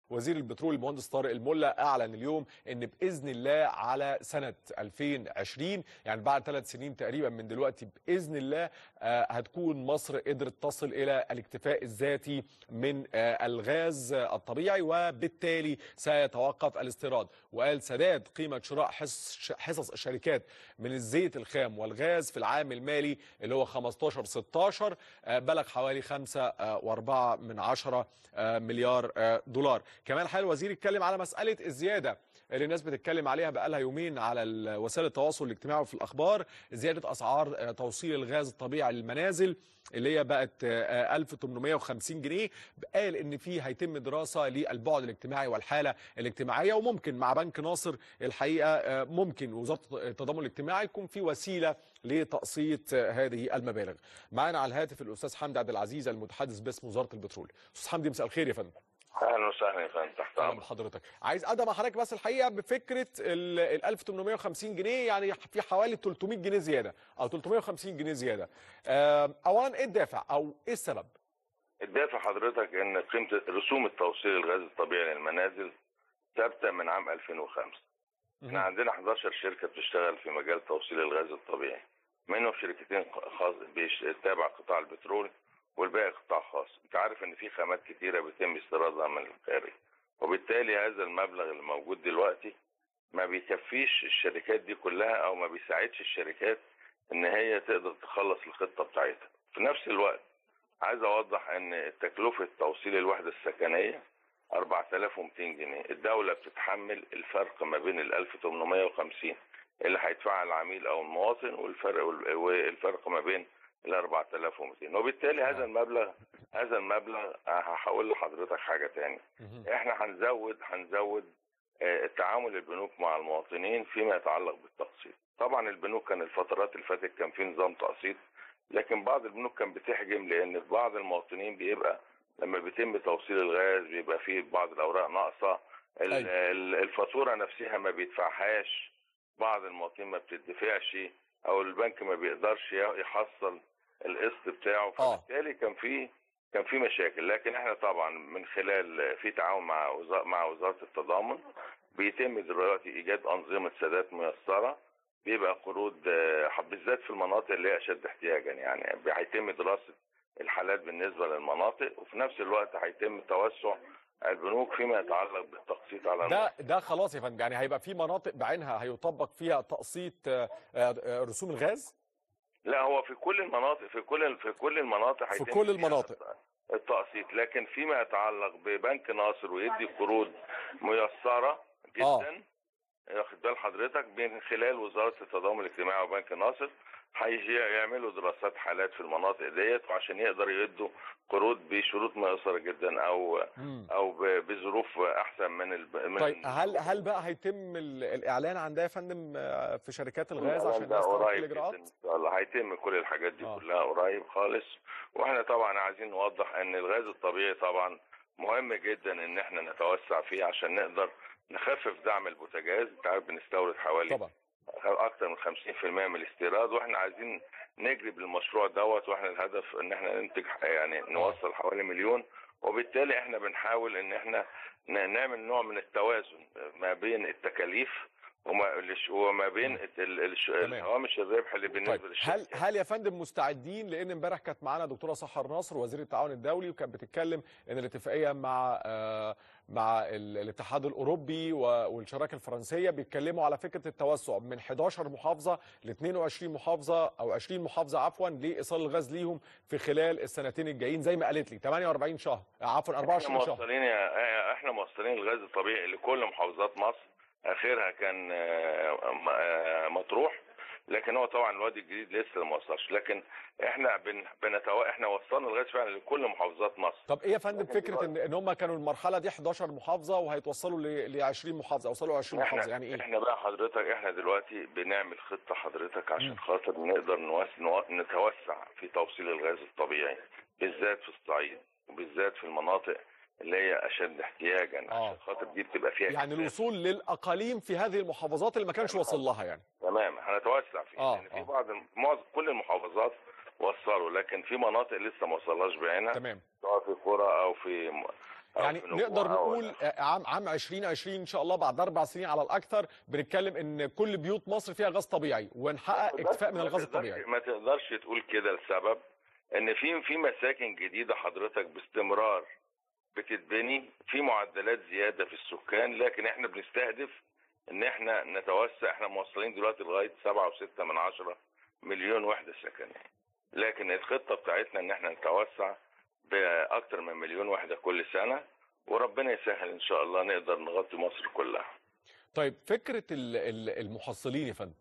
وزير البترول المهندس طارق الملا اعلن اليوم ان باذن الله على سنه 2020 يعني بعد ثلاث سنين تقريبا من دلوقتي باذن الله آه، هتكون مصر قدرت تصل الى الاكتفاء الذاتي من آه، الغاز الطبيعي وبالتالي سيتوقف الاستيراد وقال سداد قيمه شراء حصص حصص الشركات من الزيت الخام والغاز في العام المالي اللي هو 15 16 آه، بلغ حوالي 5 و4 من عشرة آه، مليار آه، دولار كمان الحقيقه الوزير اتكلم على مساله الزياده اللي الناس بتتكلم عليها بقالها يومين على ال- وسائل التواصل الاجتماعي وفي الاخبار زياده اسعار آه، توصيل الغاز الطبيعي للمنازل اللي هي بقت آه، 1850 جنيه قال ان في هيتم دراسه للبعد الاجتماعي والحاله الاجتماعيه وممكن مع بنك ناصر الحقيقه آه، ممكن وزاره التضامن الاجتماعي يكون في وسيله لتقسيط آه، هذه المبالغ معانا على الهاتف الاستاذ حمدي عبد العزيز المتحدث باسم وزاره البترول استاذ حمدي مساء الخير يا فندم اهلا وسهلا يا فندم تحت اهلا امرك بحضرتك عايز ادعم مع حضرتك بس الحقيقه بفكره ال ال 1850 جنيه يعني في حوالي 300 جنيه زياده او 350 جنيه زياده آه، اولا ايه الدافع او ايه السبب الدافع حضرتك ان قيمه رسوم التوصيل الغاز الطبيعي للمنازل ثابته من عام 2005 احنا عندنا 11 شركه بتشتغل في مجال توصيل الغاز الطبيعي منهم شركتين خاص بيش- تابع قطاع البترول والباقي قطاع خاص انت عارف ان في خامات كتيره بيتم استيرادها من الخارج وبالتالي هذا المبلغ اللي موجود دلوقتي ما بيكفيش الشركات دي كلها او ما بيساعدش الشركات ان هي تقدر تخلص الخطه بتاعتها في نفس الوقت عايز اوضح ان تكلفه توصيل الوحده السكنيه 4200 جنيه الدوله بتتحمل الفرق ما بين ال 1850 اللي هيدفعها العميل او المواطن والفرق والفرق ما بين ال 4200 وبالتالي هذا المبلغ هذا المبلغ هقول لحضرتك حاجه تاني احنا هنزود هنزود آه، تعامل البنوك مع المواطنين فيما يتعلق بالتقسيط طبعا البنوك كان الفترات اللي فاتت كان في نظام تقسيط لكن بعض البنوك كان بتحجم لان بعض المواطنين بيبقى لما بيتم توصيل الغاز بيبقى فيه بعض الاوراق ناقصه ال- أيوة. ال- الفاتوره نفسها ما بيدفعهاش بعض المواطنين ما بتدفعش او البنك ما بيقدرش يحصل القسط بتاعه آه. فبالتالي كان في كان في مشاكل لكن احنا طبعا من خلال في تعاون مع وزارة مع وزاره التضامن بيتم دلوقتي ايجاد انظمه سداد ميسره بيبقى قروض آه، بالذات في المناطق اللي هي اشد احتياجا يعني هيتم دراسه الحالات بالنسبه للمناطق وفي نفس الوقت هيتم توسع البنوك فيما يتعلق بالتقسيط على ده ده خلاص يا فندم يعني هيبقى في مناطق بعينها هيطبق فيها تقسيط آه، آه، رسوم الغاز لا هو في كل المناطق في كل في كل المناطق في هيتم كل فيها المناطق. التقسيط لكن فيما يتعلق ببنك ناصر ويدي قروض ميسره جدا واخد بال حضرتك من خلال وزاره التضامن الاجتماعي وبنك ناصر هيجي يعملوا دراسات حالات في المناطق ديت وعشان يقدروا يدوا قروض بشروط ميسره جدا او مم. او ب- بظروف احسن من الب... من طيب هل هل بقى هيتم ال- الاعلان عن ده يا فندم آه، في شركات الغاز عشان ده الناس تعرف قريب الاجراءات جدا ان شاء الله هيتم كل الحاجات دي آه. كلها قريب خالص واحنا طبعا عايزين نوضح ان الغاز الطبيعي طبعا مهم جدا ان احنا نتوسع فيه عشان نقدر نخفف دعم البوتاجاز انت عارف بنستورد حوالي طبعا اكتر من 50% من الاستيراد واحنا عايزين نجري بالمشروع دوت واحنا الهدف ان احنا ننتج يعني نوصل حوالي مليون وبالتالي احنا بنحاول ان احنا ن- نعمل نوع من التوازن ما بين التكاليف وما الش- وما بين ال- ال- الش- تمام. هوامش الربح اللي بالنسبه طيب هل للشركات هل يا فندم مستعدين لان امبارح كانت معانا دكتوره سحر نصر وزير التعاون الدولي وكانت بتتكلم ان الاتفاقيه مع آه، مع ال- الاتحاد الاوروبي و- والشراكه الفرنسيه بيتكلموا على فكره التوسع من 11 محافظه ل 22 محافظه او 20 محافظه عفوا لايصال الغاز ليهم في خلال السنتين الجايين زي ما قالت لي 48 شهر عفوا احنا 24 شهر موصلين يا احنا موصلين الغاز الطبيعي لكل محافظات مصر اخرها كان آه، م- آه، مطروح لكن هو طبعا الوادي الجديد لسه ما وصلش لكن احنا بن بنتو... احنا وصلنا الغاز فعلا لكل محافظات مصر طب ايه يا فندم لكن فكره ان دلوقتي- ان هم كانوا المرحله دي 11 محافظه وهيتوصلوا ل 20 محافظه اوصلوا 20 احنا محافظه يعني ايه احنا بقى حضرتك احنا دلوقتي بنعمل خطه حضرتك مم. عشان خاطر نقدر نوس... نو... نتوسع في توصيل الغاز الطبيعي بالذات في الصعيد وبالذات في المناطق اللي هي اشد احتياجا آه. عشان خاطر دي بتبقى فيها يعني كثافة. الوصول للاقاليم في هذه المحافظات اللي ما كانش واصل لها يعني تمام هنتوسع فيه آه، لان في آه. بعض الم- معظم كل المحافظات وصلوا لكن في مناطق لسه ما وصلهاش بعينها تمام سواء في قرى او في م- أو يعني في نقدر نجوع أو- نقول آه، عام عام 2020 ان شاء الله بعد اربع سنين على الاكثر بنتكلم ان كل بيوت مصر فيها غاز طبيعي ونحقق اكتفاء من ما الغاز تقدرش- الطبيعي ما تقدرش تقول كده لسبب ان في في مساكن جديده حضرتك باستمرار بتتبني في معدلات زياده في السكان لكن احنا بنستهدف ان احنا نتوسع احنا موصلين دلوقتي لغايه 7.6 من عشرة مليون وحده سكنيه لكن الخطه بتاعتنا ان احنا نتوسع باكتر من مليون وحده كل سنه وربنا يسهل ان شاء الله نقدر نغطي مصر كلها طيب فكره ال- ال- المحصلين يا فندم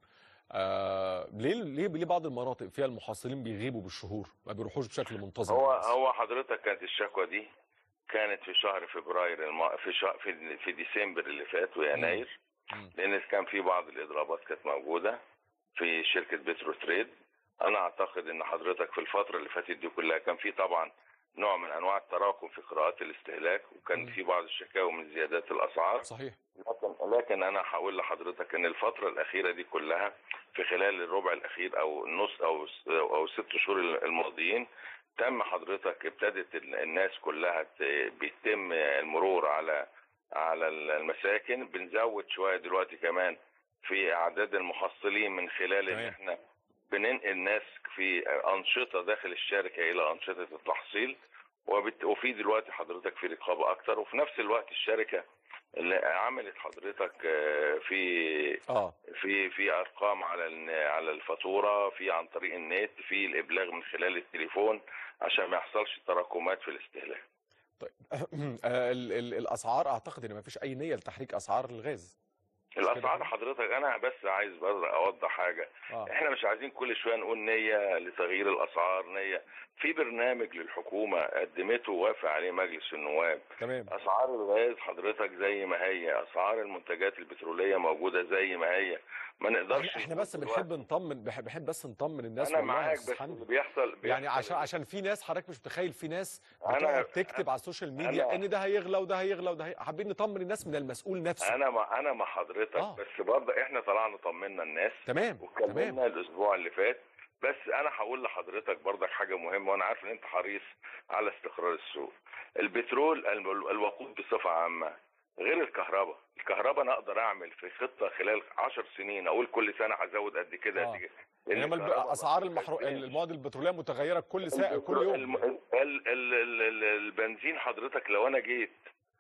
آه ليه ليه ليه بعض المناطق فيها المحصلين بيغيبوا بالشهور ما بيروحوش بشكل منتظم هو للناس؟ هو حضرتك كانت الشكوى دي كانت في شهر فبراير الم... في شهر في, في ديسمبر اللي فات ويناير مم. لان كان في بعض الاضرابات كانت موجوده في شركه بترو تريد انا اعتقد ان حضرتك في الفتره اللي فاتت دي كلها كان في طبعا نوع من انواع التراكم في قراءات الاستهلاك وكان مم. في بعض الشكاوى من زيادات الاسعار صحيح لكن لكن انا هقول لحضرتك ان الفتره الاخيره دي كلها في خلال الربع الاخير او النص او او ست شهور الماضيين تم حضرتك ابتدت ال- الناس كلها ت- بيتم المرور على على المساكن بنزود شويه دلوقتي كمان في اعداد المحصلين من خلال ان تمام. احنا بننقل الناس في انشطه داخل الشركه الى انشطه التحصيل وبت... وفي دلوقتي حضرتك في رقابه اكتر وفي نفس الوقت الشركه اللي عملت حضرتك آه، في اه في في ارقام على ال- على الفاتوره في عن طريق النت في الابلاغ من خلال التليفون عشان ما يحصلش تراكمات في الاستهلاك طيب آه، ال- ال- الاسعار اعتقد ان ما فيش اي نيه لتحريك اسعار الغاز الاسعار حضرتك انا بس عايز برضه اوضح حاجه اه احنا مش عايزين كل شويه نقول نيه لتغيير الاسعار نيه في برنامج للحكومه قدمته ووافق عليه مجلس النواب تمام اسعار الغاز حضرتك زي ما هي اسعار المنتجات البتروليه موجوده زي ما هي ما نقدرش احنا, احنا بس نقول بنحب نطمن بحب, بحب بس نطمن الناس انا والله يا معاك أستاذ بس حمدي. اللي بيحصل, بيحصل يعني عشان عشان في ناس حضرتك مش متخيل في ناس أنا- بتقعد تكتب على السوشيال ميديا أنا- ان ده هيغلى وده هيغلى وده هي... حابين نطمن الناس من المسؤول نفسه انا مع انا مع حضرتك آه. بس برضه احنا طلعنا طمنا الناس تمام تمام واتكلمنا الاسبوع اللي فات بس انا هقول لحضرتك برضك حاجه مهمه وانا عارف ان انت حريص على استقرار السوق البترول ال- الوقود بصفه عامه غير الكهرباء الكهرباء انا اقدر اعمل في خطه خلال 10 سنين اقول كل سنه هزود قد كده آه. قد كده لأن انما الب- الكهرباء اسعار ما المحرو... بتتكلمش. المواد البتروليه متغيره كل ساعه كل يوم الم- ال- ال- ال- ال- البنزين حضرتك لو انا جيت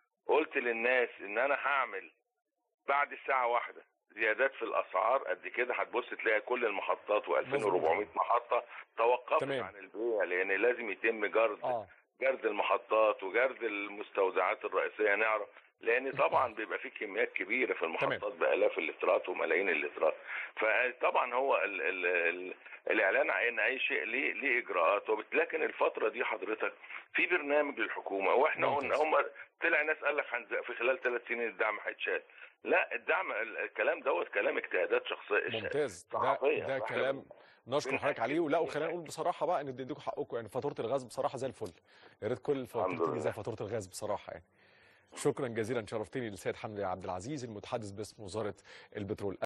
قلت للناس ان انا هعمل بعد الساعه واحدة زيادات في الاسعار قد كده هتبص تلاقي كل المحطات و2400 محطه توقفت تمام. عن البيع لان لازم يتم جرد اه جرد المحطات وجرد المستودعات الرئيسيه نعرف لان طبعا بيبقى في كميات كبيره في المحطات بالاف اللترات وملايين اللترات فطبعا هو ال ال ال الاعلان عن اي شيء ليه ليه اجراءات وبت- لكن الفتره دي حضرتك في برنامج للحكومه واحنا قلنا ممتاز. هم طلع ناس قال لك هنز- في خلال ثلاث سنين الدعم هيتشال لا الدعم ال- الكلام دوت كلام اجتهادات شخصيه ممتاز ده صحفية. ده فإحنا كلام نشكر بنأكد- حضرتك عليه ولا وخلينا نقول بصراحه بقى ان اديكم حقكم يعني فاتوره الغاز بصراحه زي الفل يا ريت كل الفواتير الحمد تيجي زي لله. فاتوره الغاز بصراحه يعني شكرا جزيلا شرفتني للسيد حمدي عبد العزيز المتحدث باسم وزاره البترول